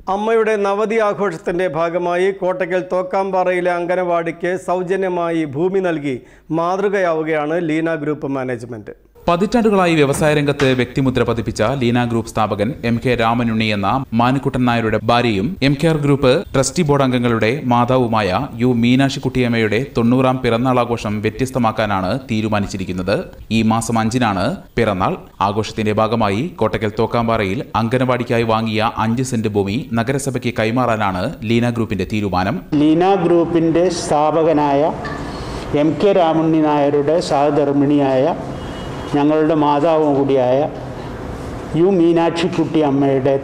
അമ്മയുടെ നവതി ആഘോഷത്തിന്റെ ഭാഗമായി കോട്ടയ്ക്കൽ തോക്കാമ്പാറയിലെ അങ്കനവാടിക്ക് സൗജന്യമായി ഭൂമി നൽകി മാതൃകയാവുകയാണ് ലീന ഗ്രൂപ്പ് മാനേജ്മെന്റ് പതിറ്റാണ്ടുകളായി വ്യവസായ രംഗത്ത് വ്യക്തിമുദ്ര പതിപ്പിച്ച ലീന ഗ്രൂപ്പ് സ്ഥാപകൻ എം കെ രാമനുണ്ണി എന്ന മാനുക്കുട്ടൻ നായരുടെ ഭാര്യയും M K R group trustee board അംഗങ്ങളുടെ മാതാവുമായ യു മീനാക്ഷിക്കുട്ടിയമ്മയുടെ തൊണ്ണൂറാം പിറന്നാൾ ആഘോഷം വ്യത്യസ്തമാക്കാനാണ് തീരുമാനിച്ചിരിക്കുന്നത് ഈ മാസം അഞ്ചിനാണ് പിറന്നാൾ ആഘോഷത്തിന്റെ ഭാഗമായി കോട്ടയ്ക്കൽ തോക്കാമ്പാറയിൽ അംഗനവാടിക്കായി വാങ്ങിയ അഞ്ച് സെന്റ് ഭൂമി നഗരസഭയ്ക്ക് കൈമാറാനാണ് ലീന ഗ്രൂപ്പിന്റെ തീരുമാനം ലീന ഗ്രൂപ്പിൻ്റെ സ്ഥാപകനായ എം കെ രാമണ്ണി നായരുടെ സഹധർമ്മിണിയായ ഞങ്ങളുടെ മാതാവും കൂടിയായ യു മീനാക്ഷിക്കുട്ടി അമ്മയുടെ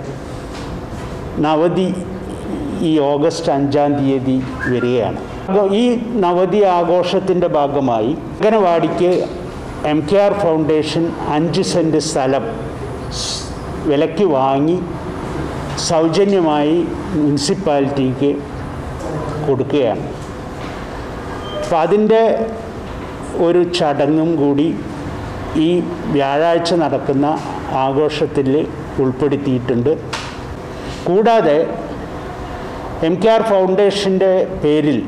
നവതി ഈ ഓഗസ്റ്റ് അഞ്ചാം തീയതി വരികയാണ് അപ്പോൾ ഈ നവതി ആഘോഷത്തിൻ്റെ ഭാഗമായി അംഗനവാടിക്ക് എം കെ ആർ ഫൗണ്ടേഷൻ അഞ്ച് സെൻറ്റ് സ്ഥലം സ് വിലയ്ക്ക് വാങ്ങി സൗജന്യമായി മുനിസിപ്പാലിറ്റിക്ക് കൊടുക്കുകയാണ് അപ്പം അതിൻ്റെ ഒരു ചടങ്ങും കൂടി ഈ വ്യാഴാഴ്ച നടക്കുന്ന ആഘോഷത്തിൽ ഉൾപ്പെടുത്തിയിട്ടുണ്ട് കൂടാതെ എം കെ ആർ ഫൗണ്ടേഷൻ്റെ പേരിൽ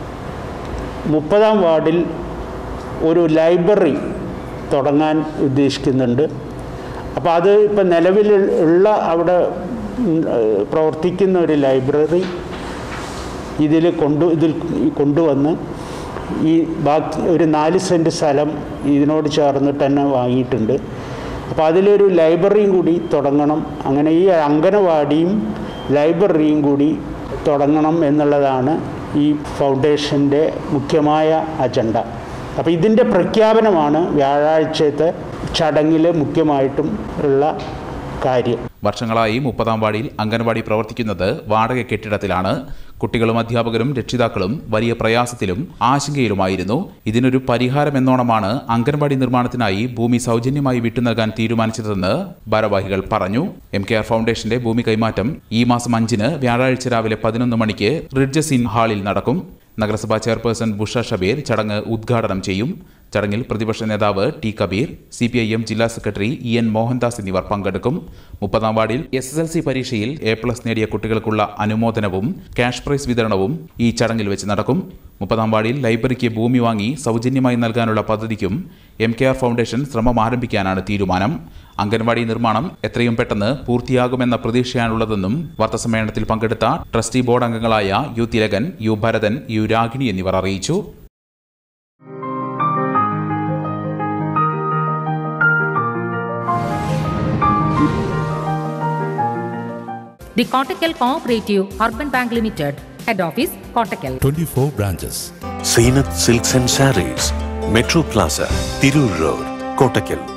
മുപ്പതാം വാർഡിൽ ഒരു ലൈബ്രറി തുടങ്ങാൻ ഉദ്ദേശിക്കുന്നുണ്ട് അപ്പോൾ അത് ഇപ്പം നിലവിൽ ഉള്ള അവിടെ ഉം, ഏഹ്, പ്രവർത്തിക്കുന്ന ഒരു ലൈബ്രറി ഇതിൽ കൊണ്ടു ഇതിൽ കൊണ്ടുവന്ന് ഈ ബാക്കി ഒരു നാല് സെൻറ്റ് സ്ഥലം ഇതിനോട് ചേർന്നിട്ട് തന്നെ വാങ്ങിയിട്ടുണ്ട് അപ്പോൾ അതിലൊരു ലൈബ്രറിയും കൂടി തുടങ്ങണം അങ്ങനെ ഈ അംഗനവാടിയും ലൈബ്രറിയും കൂടി തുടങ്ങണം എന്നുള്ളതാണ് ഈ ഫൗണ്ടേഷൻ്റെ മുഖ്യമായ അജണ്ട അപ്പോൾ ഇതിൻ്റെ പ്രഖ്യാപനമാണ് വ്യാഴാഴ്ചത്തെ ചടങ്ങിൽ മുഖ്യമായിട്ടും ഉള്ള കാര്യം വർഷങ്ങളായി മുപ്പതാം വാർഡിൽ അംഗൻവാടി പ്രവർത്തിക്കുന്നത് വാടക കെട്ടിടത്തിലാണ് കുട്ടികളും അധ്യാപകരും രക്ഷിതാക്കളും വലിയ പ്രയാസത്തിലും ആശങ്കയിലുമായിരുന്നു ഇതിനൊരു പരിഹാരം എന്നോണമാണ് അംഗൻവാടി നിർമ്മാണത്തിനായി ഭൂമി സൗജന്യമായി വിട്ടു നൽകാൻ തീരുമാനിച്ചതെന്ന് ഭാരവാഹികൾ പറഞ്ഞു എം കെ ആർ ഫൗണ്ടേഷന്റെ ഭൂമി കൈമാറ്റം ഈ മാസം അഞ്ചിന് വ്യാഴാഴ്ച രാവിലെ പതിനൊന്ന് മണിക്ക് റിഡ്ജസ് ഇൻ ഹാളിൽ നടക്കും നഗരസഭാ ചെയർപേഴ്സൺ ബുഷ ഷബീർ ചടങ്ങ് ഉദ്ഘാടനം ചെയ്യും ചടങ്ങിൽ പ്രതിപക്ഷ നേതാവ് T Kabeer C P I M ജില്ലാ സെക്രട്ടറി ഇ എൻ മോഹൻദാസ് എന്നിവർ പങ്കെടുക്കും മുപ്പതാം വാർഡിൽ എസ് എസ് എൽ സി പരീക്ഷയിൽ എ പ്ലസ് നേടിയ കുട്ടികൾക്കുള്ള അനുമോദനവും ക്യാഷ് പ്രൈസ് വിതരണവും ഈ ചടങ്ങിൽ വെച്ച് നടക്കും മുപ്പതാം വാർഡിൽ ലൈബ്രറിക്ക് ഭൂമി വാങ്ങി സൗജന്യമായി നൽകാനുള്ള പദ്ധതിക്കും എം കെ ആർ ഫൗണ്ടേഷൻ ശ്രമം ആരംഭിക്കാനാണ് തീരുമാനം അംഗൻവാടി നിർമ്മാണം എത്രയും പെട്ടെന്ന് പൂർത്തിയാകുമെന്ന പ്രതീക്ഷയാണുള്ളതെന്നും വാർത്താസമ്മേളനത്തിൽ പങ്കെടുത്ത ട്രസ്റ്റി ബോർഡ് അംഗങ്ങളായ U Thilakan U Bharathan U Ragini എന്നിവർ അറിയിച്ചു The Kottakkal Cooperative Urban Bank Limited, Head Office, Kottakkal. 24 branches. Seenath silks and sarees metro plaza Tirur road Kottakkal